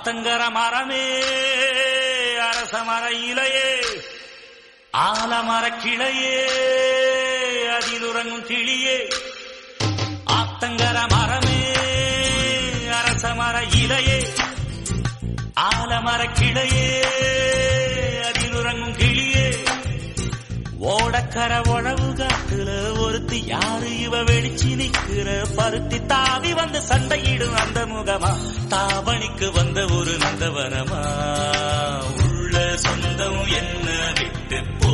ஆத்தங்கர மரமே அரச மர இலையே ஆலமர கிளையே அதில் உறங்கும் கிளியே ஆத்தங்கர மரமே அரச மர இலையே ஆலமர கிளையே அதில் உறங்கும் கிளியே ஓடக்கர உழவு காட்டுல ஒருத்தி யாரு இவ வெளிச்சு நிக்கிற பருத்தி தாவி வந்து சண்டையிடும் அந்த முகமா தாவணிக்கு வந்த ஒரு நந்தவனமா உள்ள சொந்தம் என்ன விட்டு போ